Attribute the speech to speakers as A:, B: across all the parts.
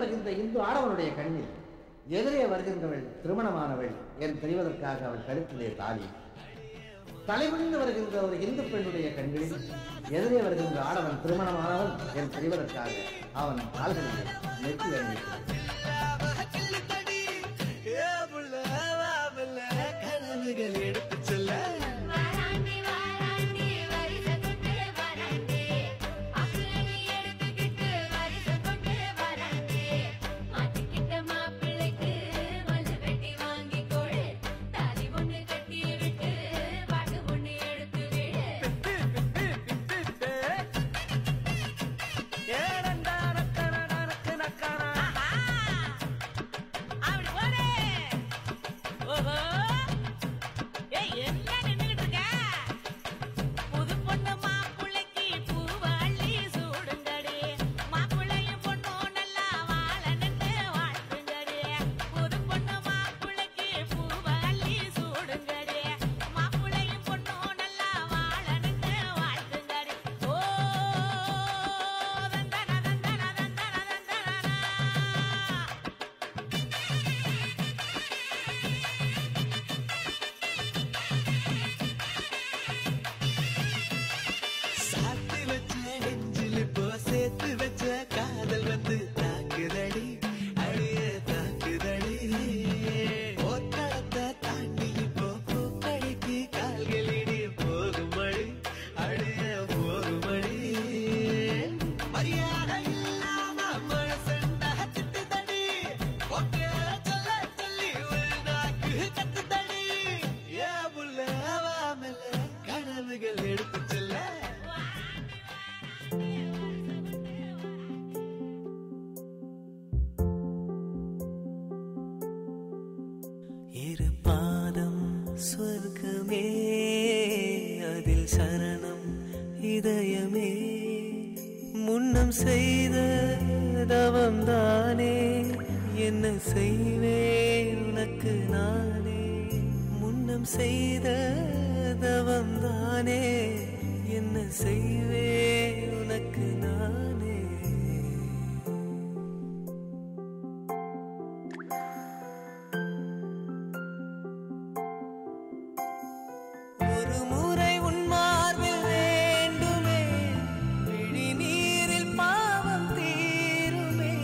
A: இந்த இந்து ஆடவனுடைய கண்ணில் எதிரே வருகின்றவள் திருமணமானவள் என் தெரிவதற்காக அவள் கழுத்திலே தாலி தலைவிழ்ந்து வருகின்ற ஒரு இந்து பெண்ணுடைய கண்களில் எதிரே வருகின்ற ஆடவன் திருமணமானவன் என் தெரிவதற்காக அவன் கால்களில் நெற்றி அணிவிக்கிறான்
B: கனவுகள் எடுத்து சொல்ல
C: வாராண்டி வாராண்டி வரிச கொண்டு வாராண்டி அக்ஷனி எடுத்துக்கிட்டு வரிச கொண்டு வாராண்டி மாட்டிக்கிட்ட மாப்பிள்ளைக்கு மஞ்சு வெட்டி வாங்கி கொடு தாலி ஒண்ணு கட்டி விட்டு பாட்டு ஒண்ணு எடுத்து விடு
D: அப்படி போடு ஓஹோ ஏய் என்ன நின்னுகிட்டு இருக்க புது பொண்ணு மாப்பிள்ளைக்கு பூவாளி சூடுங்கடி மாப்பிள்ளையும் பொண்ணும் நல்லா வாழணுன்னு வாழ்த்துங்கடி புது பொண்ணு மாப்பிள்ளைக்கு பூவாளி சூடுங்கடி மாப்பிள்ளையும் பொண்ணும் நல்லா வாழணுன்னு வாழ்த்துங்கடி ஓ தந்தன தந்தன தந்தன தந்தன
B: சாத்தி வச்ச நெஞ்சில் இப்போ சேர்த்து வச்ச காதல் வந்து தாக்குதடி அடிய தாக்குதடி போர்க்களத்தை தாண்டி இப்போ பூக்கடைக்கு கால்களிடி போகும் மழை அடிய போகும் மழை மரியாதை இல்லாம மனசண்டா திட்டுதடி ஓகே சொல்ல சொல்லி ஒரு நாக்கு கத்துதடி ஏன் புள்ள அவாமல கனவுகள் எடுத்து செல்ல இரு பாதம் சொர்க்கமே அதில் சரணம் இதயமே முன்னம் செய்த தவம் தானே என்ன செய்வேன் உனக்கு நானே முன்னம் செய்த தவம் தானே என்ன செய்வேன் உனக்கு நானே ஒரு முறை உன் மார்பில் வேண்டுமே விழி நீரில் பாவம் தீருமே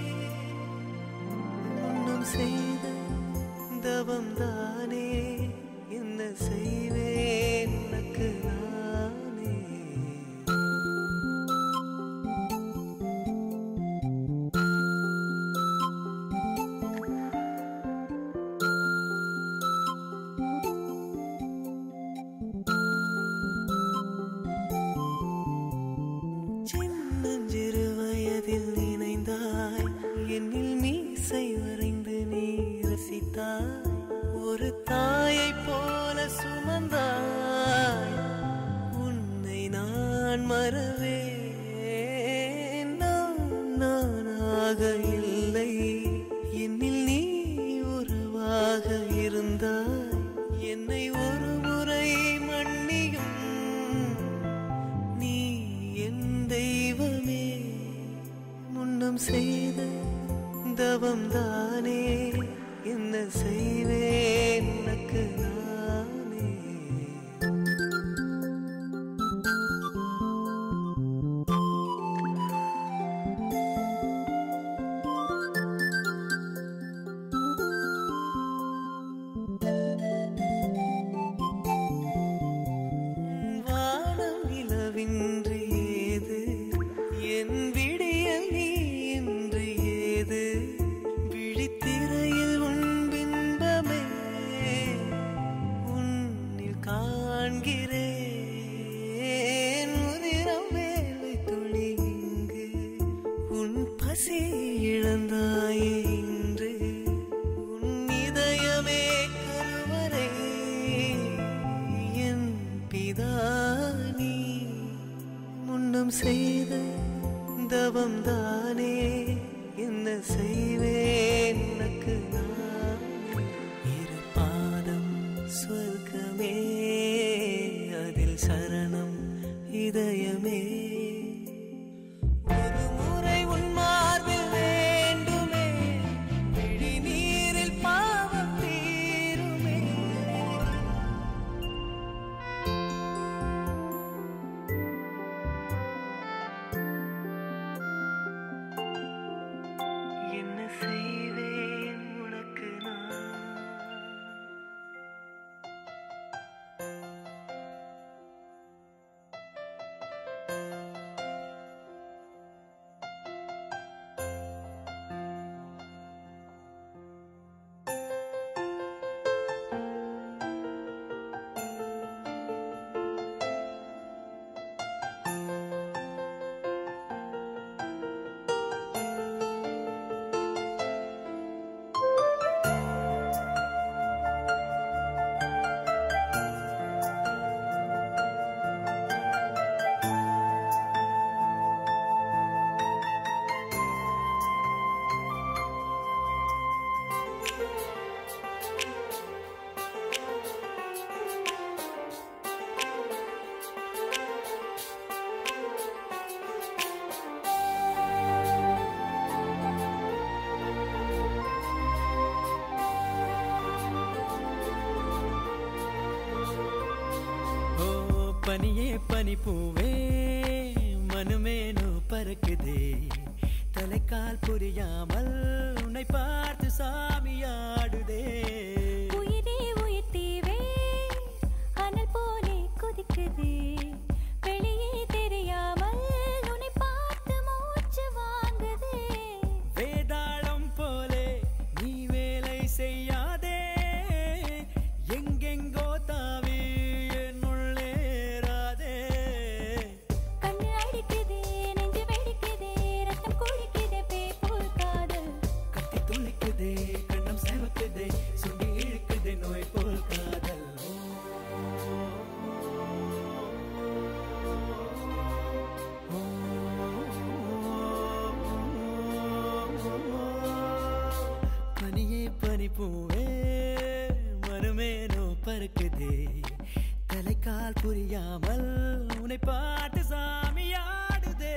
B: முன்னம் செய்த தவம் தானே என்ன செய்வேன் உனக்கு நானே சின்னஞ்சிறு வயதில் நினைந்தாய் என்னில் மீசை வரைந்து நீ ரசித்தாய் ஒரு தாயைப் போல சுமந்தாய் உன்னை நான் மறவேன் நான் நானாக இல்லை என்னில் நீ உருவாக இருந்தாய் என்னை ஒரு முறை மன்னியும் நீ என் தெய்வமே முன்னம் செய்த தவம் தானே என்ன செய்வேன் உனக்கு நானே வானம் நிலவின்றி ஏது என் விடியல் நீ இன்று ஏது விழித்திரையில் உன் பின்பமே உன்னில் காண்கிறேன் உதிரம் வேலை துளி இங்கு உன் பசி இழந்தாயே இன்று உன் இதயமே கருவறை என் பிதானி முன்னம் செய்த தவம் தானே என்ன செய்வேன் உனக்கு நான் இரு பாதம் சொர்க்கமே அதில் சரணம் இதயமே ஒரு முறை உன் மார்பில் வேண்டும் செய்வேன் உனக்கு நான்
E: ஓ பனியே பனி பூவே மனுமேனு பறக்குதே தலைக்கால் புரியாமல் உன்னை பார்த்து சாமியாடுதே
C: உயிரே உயிர் தீவே அனல் போலே கொதிக்குதே வெளியே தெரியாமல் உன்னை பார்த்து மூச்சு வாங்குதே
E: வேதாளம் போலே நீ வேலை செய்யாதே எங்கெங்கோ தாவி என்னுள்ளேராதே
C: கண்ணு அடிக்குதே நெஞ்சு வெடிக்குதே ரத்தம் குளிக்குதே பேப்போல் காதல்
E: கத்தி துளிக்குதே கண்ணம் சேவக்குதே சுண்டி இழுக்குதே நோய் போல் காதல் பனியே பனி பூவே மறுமேனோ பறக்குதே தலைக்கால் புரியாமல் உன்னை பார்த்து சாமியாடுதே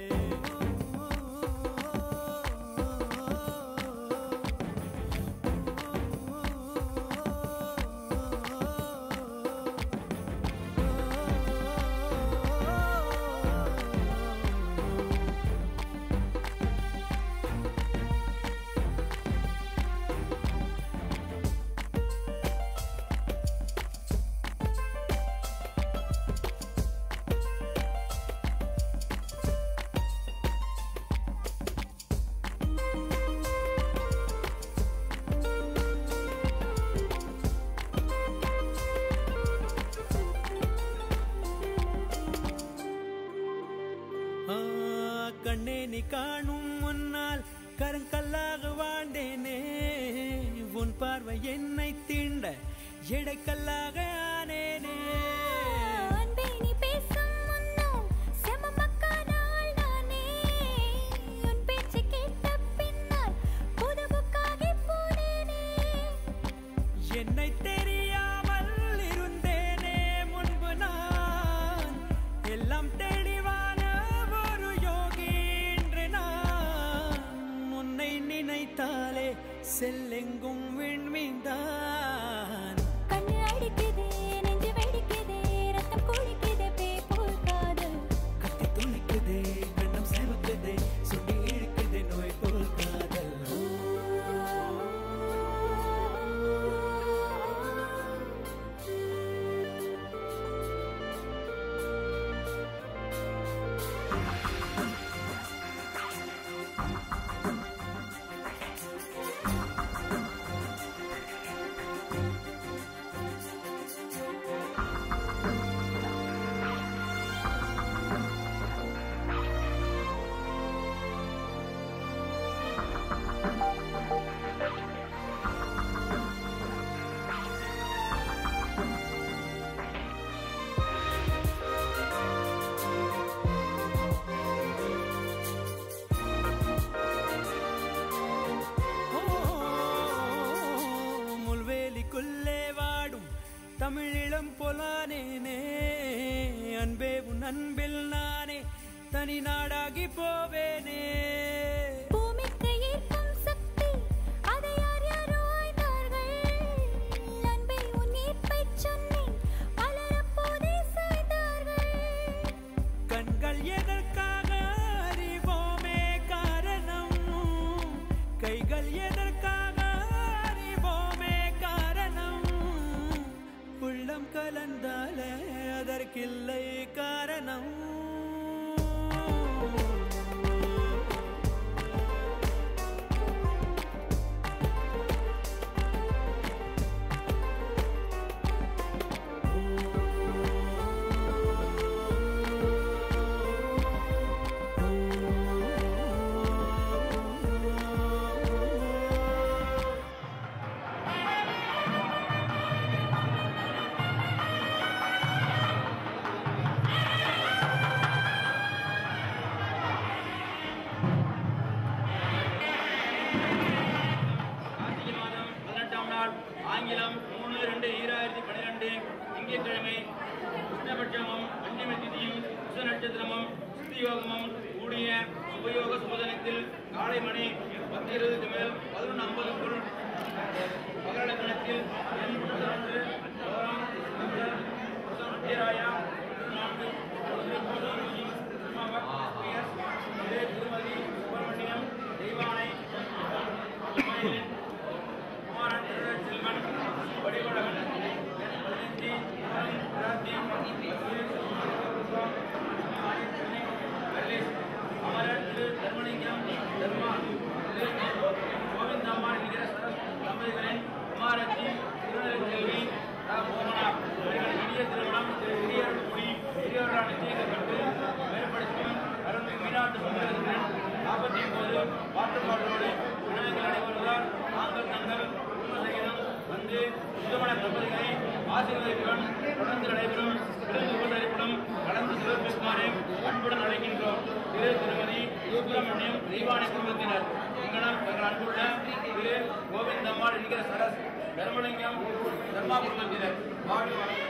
E: ஆ, கண்ணே நீ காணும் முன்னால் கருங்கல்லாக வாழ்ந்தேனே உன் பார்வை என்னை தீண்ட எடைக்கல்லாக ஆனேனே
C: அன்பே நீ பேசும் முன்னால் செமமக்கான ஆள் நானே உன் பேச்சு கேட்ட பின்னால் புது புக்காகி போனேனே
E: என்னை தெரியாமல் இருந்தேனே முன்பு நான் எல்லாம் தெளிவான ஒரு யோகி இன்று நான் உன்னை நினைத்தாலே செல்லெங்கும் விண்மீந்தான்
C: கண்ணு அடிக்குதே நெஞ்சு வெடிக்குதே ரத்தம் குளிக்குதே பேப்போல் காதல்
E: கத்தி துளிக்குதே கண்ணம் சேவக்குதே சுண்டி இழுக்குதே நோய் போல் காதல் முள்வேலிக்குள்ளே வாடும் தமிழிளம் பொலானேனே அன்பே உன் அன்பில் நானே தனி நாடாகி போவேனே
C: பூமிக்கு ஈர்க்கும் சக்தி அதை யார் யாரோ ஆய்ந்தார்கள் அன்பே உன் ஈர்ப்பைச் சொன்னேன் பலர் அப்போதே சாய்ந்தார்கள்
E: கண்கள் எதற்காக அறிவோமே காரணம் கைகள்
F: ஆங்கிலம் மூணு ரெண்டு ஈராயிரத்தி பன்னிரெண்டு திங்கட்கிழமை கிருஷ்ணபட்சமும் பஞ்சமி திதியும் உஷ நட்சத்திரமும் சித்தியோகமும் கூடிய சுபயோக சுபதனத்தில் காலை மணி பத்து இருபதுக்கு மேல் பதினொன்று ஐம்பதுக்குள் மகரலக்கணத்தில் எண் பதினொன்று யோகம் முதல் உத்திராயா நான்கு ஒன்று பூஜை சுமவர் பிஎஸ் இது திருமதி சுப்பிரமணியம் தெய்வானை மயிலின் குமாரன் திருடர் செல்வன் வடிவழகன் எண் பதினைந்து ஆண் பிரார்த்தி அமரர் திரு தர்மலிங்கம் தர்மா திரு கோவிந்தம்மா என்கிற சரஸ் தம்பதிகளின் குமாரத்தி திருநெல்வேலி மோகனா இவர்கள் இனிய திருமணம் பெரியவர்குடி பெரியவர்களால் நிச்சயிக்கப்பட்டு மேற்படுத்தும் அருள்மிகு மீனாட்டு சுந்தரத்தின் நாற்பத்தி ஒன்பது பாட்டுப்பாட்டோடு விநாயகர் நடைபெறுவதால் நாங்கள் தங்கள் குடும்ப சகிதம் வந்து புதுமண தம்பதிகளை ஆசீர்வதிப்புடன் தொடர்ந்து நடைபெறும் விருந்து உபசரிப்புடன் கலந்து சிவபிஸ்மாரை அன்புடன் அழைக்கின்றோம் திரு திருமதி சுப்பிரமணியம் தெய்வானை குடும்பத்தினர் இங்கனம் தங்கள் அன்புள்ள திரு கோவிந்தம்மாள் என்கிற சரஸ் தர்மலிங்கம் தர்மா குடும்பத்தினர் வாழ்க வளமுடன்.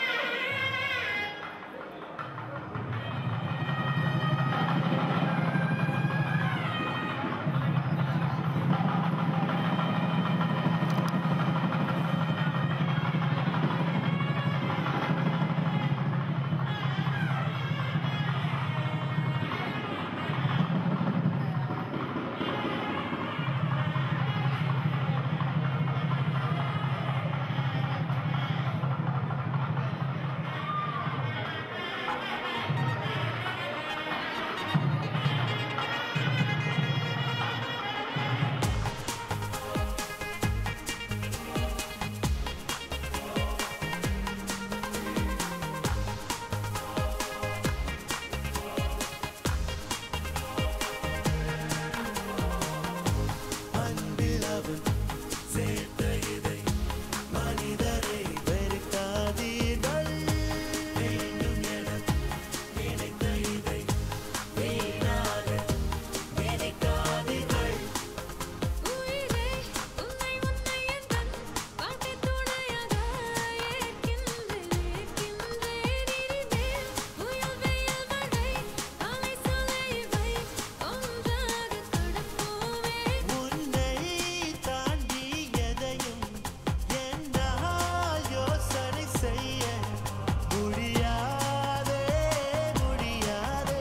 B: அன்பில் அவன் சேர்த்த இதை மனிதரை வெறுக்காதீர்கள் வேண்டும் என நினைத்த இதை வீணாக நினைக்காதீர்கள்
C: உயிரே உன்னை உன்னை எந்தன் வாழ்க்கை துணையாக ஏற்கின்றேன் ஏற்கின்றேன் இனிமேல் புயல் வெயில் மழை அலை சொலை இவை ஒன்றாக கடப்போமே
B: உன்னை தாண்டி எதையும் என்னால் யோசனை செய்ய முடியாதே முடியாதே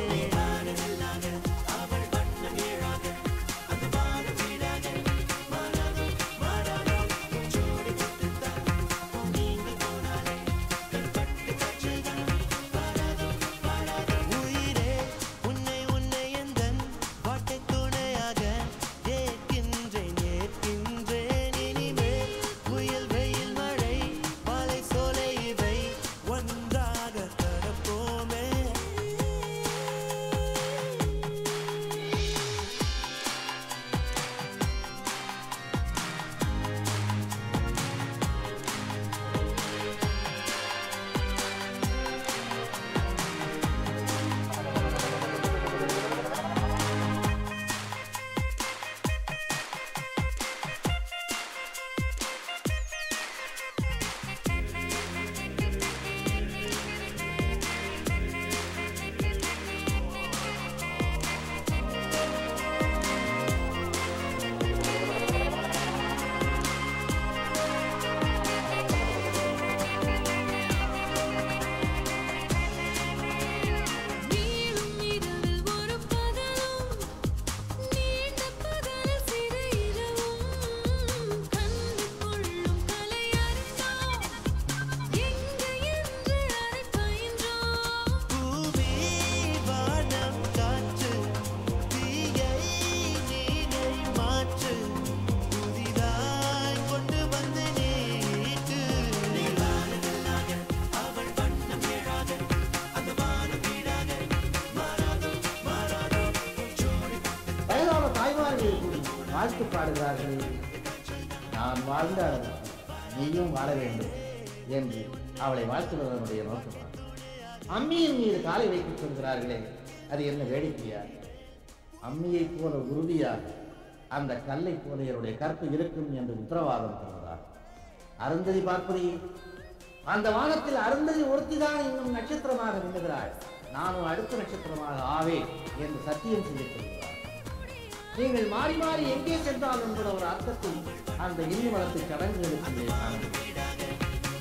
B: அவள் வண்ணம் ஏழாக அந்த வானம் வீடாக மாறாதோ மாறாதோ ஜோடி விட்டுத்தான் நீங்க போனாலே கண் பட்டு கற்றுதான் பாராதோ பாராதோ உயிரே உன்னை உன்னை எந்தன் வாழ்க்கை துணையாக ஏற்கின்றேன் ஏற்கின்றேன் இனிமேல் புயல் வெயில் மழை மலை சோலை இவை ஒன்றாக கடப்போமே
C: நீளும் இரவில் ஒரு பகலும் நீண்ட பகலில் சிறு இரவும் கண்டு கொள்ளும் கலை அறிந்தோம் எங்கு என்று அதை பயின்றோம்
B: பூமி வானம் காற்று தீயை நீனை மாற்று புதிதாய் கொண்டு வந்து நீட்டு அவள் வண்ணம் ஏழாக அந்த வானம் வீடாக மாறாதோ மாறாதோ ஜோடி
A: வயதான தாய்மார்கள் கூடி வாழ்த்து பாடுகிறார்கள் நான் வாழ்ந்த அளவுக்கு நீயும் வாழ வேண்டும் என்று அவளை வாழ்த்துவதனுடைய நோக்கமாக அம்மியின் மீது காலை வைத்துக் கொள்கிறார்களே அது என்ன வேடிக்கையா அம்மியைப் போல உறுதியாக அந்த கல்லை போல என்னுடைய கற்பு இருக்கும் என்று உத்தரவாதம் தருவதா அருந்ததி பார்ப்பதையே அந்த வானத்தில் அருந்ததி ஒருத்திதான் இன்னும் நட்சத்திரமாக மின்னுகிறாள் நானும் அடுத்த நட்சத்திரமாக ஆவேன் என்று சத்தியம் செய்து சொல்கிறார் நீங்கள் மாறி மாறி எங்கே சென்றாலும் என்கிற ஒரு அர்த்தத்தில் அந்த இந்து மலத்து சடங்குகளுக்கு காண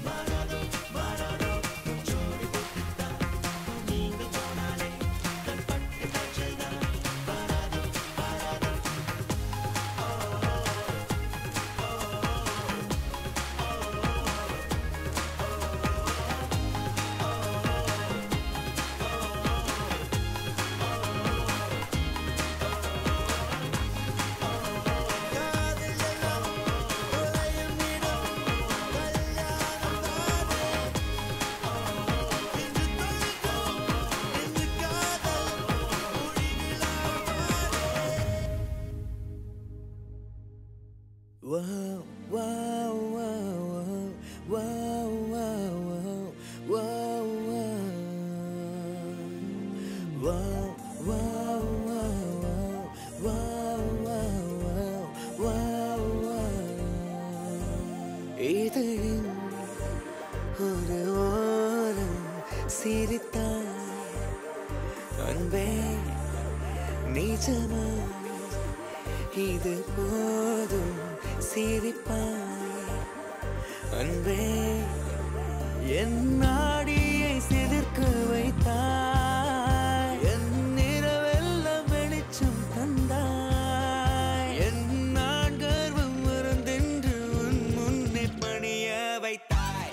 E: Wow, wow, wow, wow, wow, wow, wow, wow, wow, wow, wow, wow, wow, wow, wow, wow. இதழின் ஒரு ஓரம் சிரித்தாய் அன்பே நிஜமா இது போதும் சிரிப்பாய் அன்பே என் நாடியை சிலிர்க்க வைத்தாய் என் நிறவெல்லாம் வெளிச்சம் தந்தாய் என் நான் கர்வம் மறந்தென்று உன் முன்னே பணிய வைத்தாய்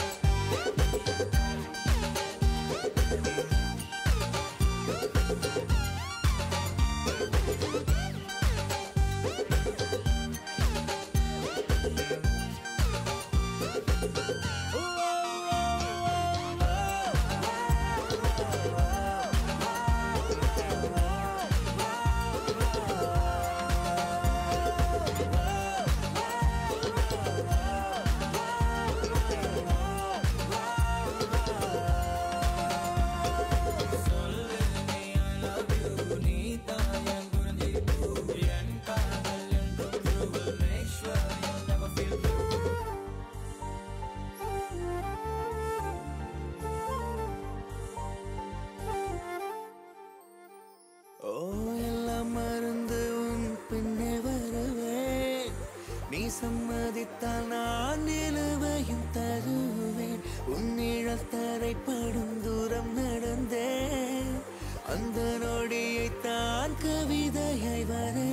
E: ஓ எல்லாம் மறந்து உன் பின்னே வருவேன் நீ சம்மதித்தால் நான் நிலுவையும் தருவேன் உன் நிழல் தரைப்படும் தூரம் நடந்தேன் அந்த நொடியை தான் கவிதையை வரை